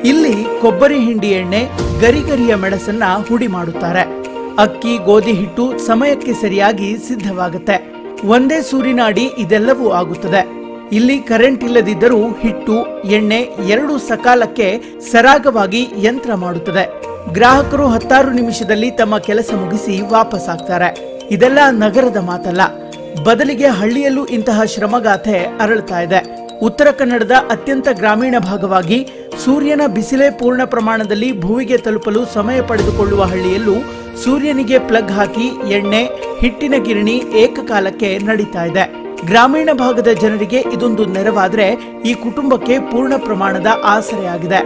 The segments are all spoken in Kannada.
ಇಲ್ಲಿ ಕೊಬ್ಬರಿ ಹಿಂಡಿ ಎಣ್ಣೆ ಗರಿಗರಿಯ ಮೆಣಸನ್ನ ಹುಡಿ ಮಾಡುತ್ತಾರೆ ಅಕ್ಕಿ ಗೋಧಿ ಹಿಟ್ಟು ಸಮಯಕ್ಕೆ ಸರಿಯಾಗಿ ಸಿದ್ಧವಾಗುತ್ತೆ ಒಂದೇ ಸೂರಿನ ಅಡಿ ಇದೆಲ್ಲವೂ ಆಗುತ್ತದೆ ಇಲ್ಲಿ ಕರೆಂಟ್ ಇಲ್ಲದಿದ್ದರೂ ಹಿಟ್ಟು ಎಣ್ಣೆ ಎರಡು ಸಕಾಲಕ್ಕೆ ಸರಾಗವಾಗಿ ಯಂತ್ರ ಮಾಡುತ್ತದೆ ಗ್ರಾಹಕರು ಹತ್ತಾರು ನಿಮಿಷದಲ್ಲಿ ತಮ್ಮ ಕೆಲಸ ಮುಗಿಸಿ ವಾಪಸ್ ಆಗ್ತಾರೆ ಇದೆಲ್ಲ ನಗರದ ಮಾತಲ್ಲ ಬದಲಿಗೆ ಹಳ್ಳಿಯಲ್ಲೂ ಇಂತಹ ಶ್ರಮಗಾಥೆ ಅರಳುತ್ತಾ ಇದೆ ಉತ್ತರ ಕನ್ನಡದ ಅತ್ಯಂತ ಗ್ರಾಮೀಣ ಭಾಗವಾಗಿ ಸೂರ್ಯನ ಬಿಸಿಲೇ ಪೂರ್ಣ ಪ್ರಮಾಣದಲ್ಲಿ ಭೂಮಿಗೆ ತಲುಪಲು ಸಮಯ ಪಡೆದುಕೊಳ್ಳುವ ಹಳ್ಳಿಯಲ್ಲೂ ಸೂರ್ಯನಿಗೆ ಪ್ಲಗ್ ಹಾಕಿ ಎಣ್ಣೆ ಹಿಟ್ಟಿನ ಗಿರಣಿ ಏಕಕಾಲಕ್ಕೆ ನಡೀತಾ ಇದೆ ಗ್ರಾಮೀಣ ಭಾಗದ ಜನರಿಗೆ ಇದೊಂದು ನೆರವಾದ್ರೆ ಈ ಕುಟುಂಬಕ್ಕೆ ಪೂರ್ಣ ಪ್ರಮಾಣದ ಆಸರೆಯಾಗಿದೆ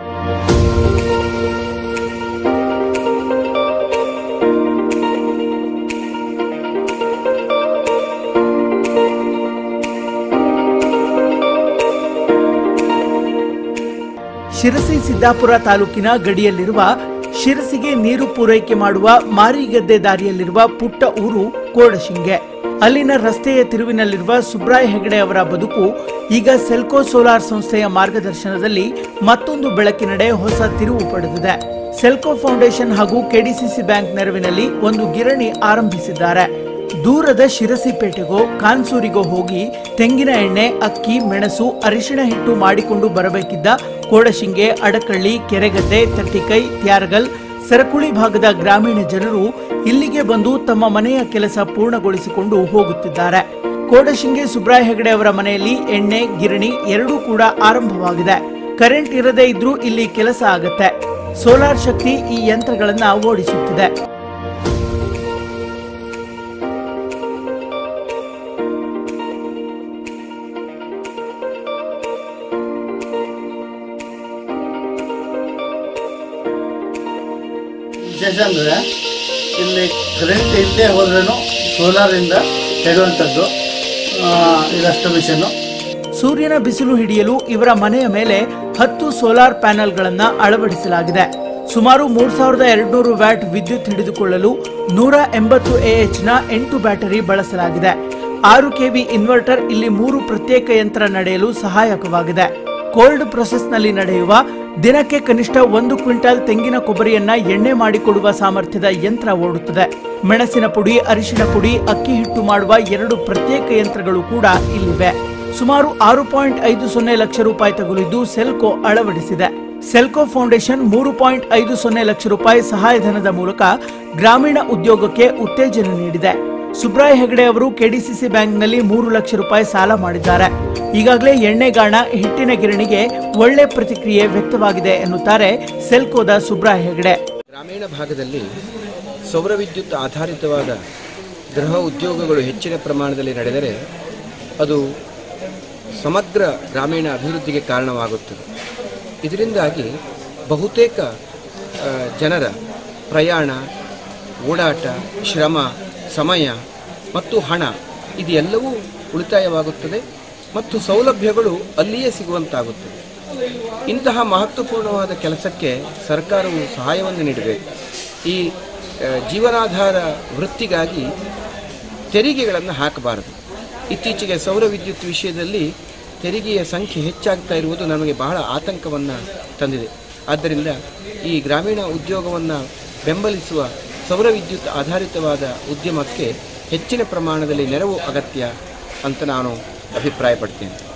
ಶಿರಸಿ ಸಿದ್ದಾಪುರ ತಾಲೂಕಿನ ಗಡಿಯಲ್ಲಿರುವ ಶಿರಸಿಗೆ ನೀರು ಪೂರೈಕೆ ಮಾಡುವ ಮಾರಿಗದ್ದೆ ದಾರಿಯಲ್ಲಿರುವ ಪುಟ್ಟ ಊರು ಕೋಡಶಿಂಗೆ ಅಲ್ಲಿನ ರಸ್ತೆಯ ತಿರುವಿನಲ್ಲಿರುವ ಸುಬ್ರಾಯ್ ಹೆಗಡೆ ಅವರ ಬದುಕು ಈಗ ಸೆಲ್ಕೋ ಸೋಲಾರ್ ಸಂಸ್ಥೆಯ ಮಾರ್ಗದರ್ಶನದಲ್ಲಿ ಮತ್ತೊಂದು ಬೆಳಕಿನಡೆ ಹೊಸ ತಿರುವು ಪಡೆದಿದೆ ಸೆಲ್ಕೋ ಫೌಂಡೇಶನ್ ಹಾಗೂ ಕೆಡಿಸಿಸಿ ಬ್ಯಾಂಕ್ ನೆರವಿನಲ್ಲಿ ಒಂದು ಗಿರಣಿ ಆರಂಭಿಸಿದ್ದಾರೆ ದೂರದ ಶಿರಸಿಪೇಟೆಗೋ ಕಾನ್ಸೂರಿಗೋ ಹೋಗಿ ತೆಂಗಿನ ಎಣ್ಣೆ ಅಕ್ಕಿ ಮೆಣಸು ಅರಿಶಿಣ ಹಿಟ್ಟು ಮಾಡಿಕೊಂಡು ಬರಬೇಕಿದ್ದ ಕೋಡಶಿಂಗೆ ಅಡಕಳ್ಳಿ ಕೆರೆಗದ್ದೆ ತಟ್ಟಿಕೈ ತ್ಯಾರಗಲ್ ಸರಕುಳಿ ಭಾಗದ ಗ್ರಾಮೀಣ ಜನರು ಇಲ್ಲಿಗೆ ಬಂದು ತಮ್ಮ ಮನೆಯ ಕೆಲಸ ಪೂರ್ಣಗೊಳಿಸಿಕೊಂಡು ಹೋಗುತ್ತಿದ್ದಾರೆ ಕೋಡಶಿಂಗೆ ಸುಬ್ರಾಯ ಹೆಗಡೆ ಅವರ ಮನೆಯಲ್ಲಿ ಎಣ್ಣೆ ಗಿರಣಿ ಎರಡೂ ಕೂಡ ಆರಂಭವಾಗಿದೆ ಕರೆಂಟ್ ಇರದೇ ಇದ್ರೂ ಇಲ್ಲಿ ಕೆಲಸ ಆಗತ್ತೆ ಸೋಲಾರ್ ಶಕ್ತಿ ಈ ಯಂತ್ರಗಳನ್ನ ಓಡಿಸುತ್ತಿದೆ ವಿಶೇಷ ಅಂದರೆ ಇಲ್ಲಿ ಕರೆಂಟ್ ಇಲ್ಲದೆ ಹೋದ್ರೂ ಸೋಲಾರಿಂದ ತೆಗೆಯುವಂಥದ್ದು ಇದಷ್ಟು ಮಿಷನ್ನು ಸೂರ್ಯನ ಬಿಸಿಲು ಹಿಡಿಯಲು ಇವರ ಮನೆಯ ಮೇಲೆ ಹತ್ತು ಸೋಲಾರ್ ಪ್ಯಾನೆಲ್ಗಳನ್ನ ಅಳವಡಿಸಲಾಗಿದೆ ಸುಮಾರು ಮೂರ್ ಸಾವಿರದ ಎರಡ್ನೂರು ವ್ಯಾಟ್ ವಿದ್ಯುತ್ ಹಿಡಿದುಕೊಳ್ಳಲು ನೂರ ಎಂಬತ್ತು ಎಎಚ್ ನ ಎಂಟು ಬ್ಯಾಟರಿ ಬಳಸಲಾಗಿದೆ ಆರು ಕೆವಿ ಇನ್ವರ್ಟರ್ ಇಲ್ಲಿ ಮೂರು ಪ್ರತ್ಯೇಕ ಯಂತ್ರ ನಡೆಯಲು ಸಹಾಯಕವಾಗಿದೆ ಕೋಲ್ಡ್ ಪ್ರೊಸೆಸ್ನಲ್ಲಿ ನಡೆಯುವ ದಿನಕ್ಕೆ ಕನಿಷ್ಠ ಒಂದು ಕ್ವಿಂಟಾಲ್ ತೆಂಗಿನ ಕೊಬ್ಬರಿಯನ್ನ ಎಣ್ಣೆ ಮಾಡಿಕೊಡುವ ಸಾಮರ್ಥ್ಯದ ಯಂತ್ರ ಓಡುತ್ತದೆ ಮೆಣಸಿನ ಪುಡಿ ಅರಿಶಿಣ ಪುಡಿ ಅಕ್ಕಿ ಹಿಟ್ಟು ಮಾಡುವ ಎರಡು ಪ್ರತ್ಯೇಕ ಯಂತ್ರಗಳು ಕೂಡ ಇಲ್ಲಿವೆ ಸುಮಾರು ಆರು ಪಾಯಿಂಟ್ ಐದು ಸೊನ್ನೆ ಲಕ್ಷ ರೂಪಾಯಿ ತಗುಲಿದ್ದು ಸೆಲ್ಕೋ ಅಳವಡಿಸಿದೆ ಸೆಲ್ಕೋ ಫೌಂಡೇಶನ್ ಮೂರು ಪಾಯಿಂಟ್ ಐದು ಸೊನ್ನೆ ಲಕ್ಷ ರೂಪಾಯಿ ಸಹಾಯಧನದ ಮೂಲಕ ಗ್ರಾಮೀಣ ಉದ್ಯೋಗಕ್ಕೆ ಉತ್ತೇಜನ ನೀಡಿದೆ ಸುಬ್ರಾಯ್ ಹೆಗಡೆ ಅವರು ಕೆಡಿಸಿಸಿ ಬ್ಯಾಂಕ್ನಲ್ಲಿ ಮೂರು ಲಕ್ಷ ರೂಪಾಯಿ ಸಾಲ ಮಾಡಿದ್ದಾರೆ ಈಗಾಗಲೇ ಎಣ್ಣೆಗಾಣ ಹಿಟ್ಟಿನ ಗಿರಣಿಗೆ ಒಳ್ಳೆ ಪ್ರತಿಕ್ರಿಯೆ ವ್ಯಕ್ತವಾಗಿದೆ ಎನ್ನುತ್ತಾರೆ ಸೆಲ್ಕೋದ ಸುಬ್ರಾಯ್ ಹೆಗಡೆ ಗ್ರಾಮೀಣ ಭಾಗದಲ್ಲಿ ಸೌರ ವಿದ್ಯುತ್ ಆಧಾರಿತವಾದ ಗೃಹ ಉದ್ಯೋಗಗಳು ಹೆಚ್ಚಿನ ಪ್ರಮಾಣದಲ್ಲಿ ನಡೆದರೆ ಅದು ಸಮಗ್ರ ಗ್ರಾಮೀಣ ಅಭಿವೃದ್ಧಿಗೆ ಕಾರಣವಾಗುತ್ತದೆ ಇದರಿಂದಾಗಿ ಬಹುತೇಕ ಆ, ಜನರ ಪ್ರಯಾಣ ಓಡಾಟ ಶ್ರಮ ಸಮಯ ಮತ್ತು ಹಣ ಇದೆಲ್ಲವೂ ಉಳಿತಾಯವಾಗುತ್ತದೆ ಮತ್ತು ಸೌಲಭ್ಯಗಳು ಅಲ್ಲಿಯೇ ಸಿಗುವಂತಾಗುತ್ತದೆ ಇಂತಹ ಮಹತ್ವಪೂರ್ಣವಾದ ಕೆಲಸಕ್ಕೆ ಸರ್ಕಾರವು ಸಹಾಯವನ್ನು ನೀಡಬೇಕು ಈ ಆ, ಜೀವನಾಧಾರ ವೃತ್ತಿಗಾಗಿ ತೆರಿಗೆಗಳನ್ನು ಹಾಕಬಾರದು ಇತ್ತೀಚೆಗೆ ಸೌರ ವಿದ್ಯುತ್ ವಿಷಯದಲ್ಲಿ ತೆರಿಗೆಯ ಸಂಖ್ಯೆ ಹೆಚ್ಚಾಗ್ತಾ ಇರುವುದು ನಮಗೆ ಬಹಳ ಆತಂಕವನ್ನು ತಂದಿದೆ ಆದ್ದರಿಂದ ಈ ಗ್ರಾಮೀಣ ಉದ್ಯೋಗವನ್ನು ಬೆಂಬಲಿಸುವ ಸೌರ ವಿದ್ಯುತ್ ಆಧಾರಿತವಾದ ಉದ್ಯಮಕ್ಕೆ ಹೆಚ್ಚಿನ ಪ್ರಮಾಣದಲ್ಲಿ ನೆರವು ಅಗತ್ಯ ಅಂತ ನಾನು ಅಭಿಪ್ರಾಯಪಡ್ತೇನೆ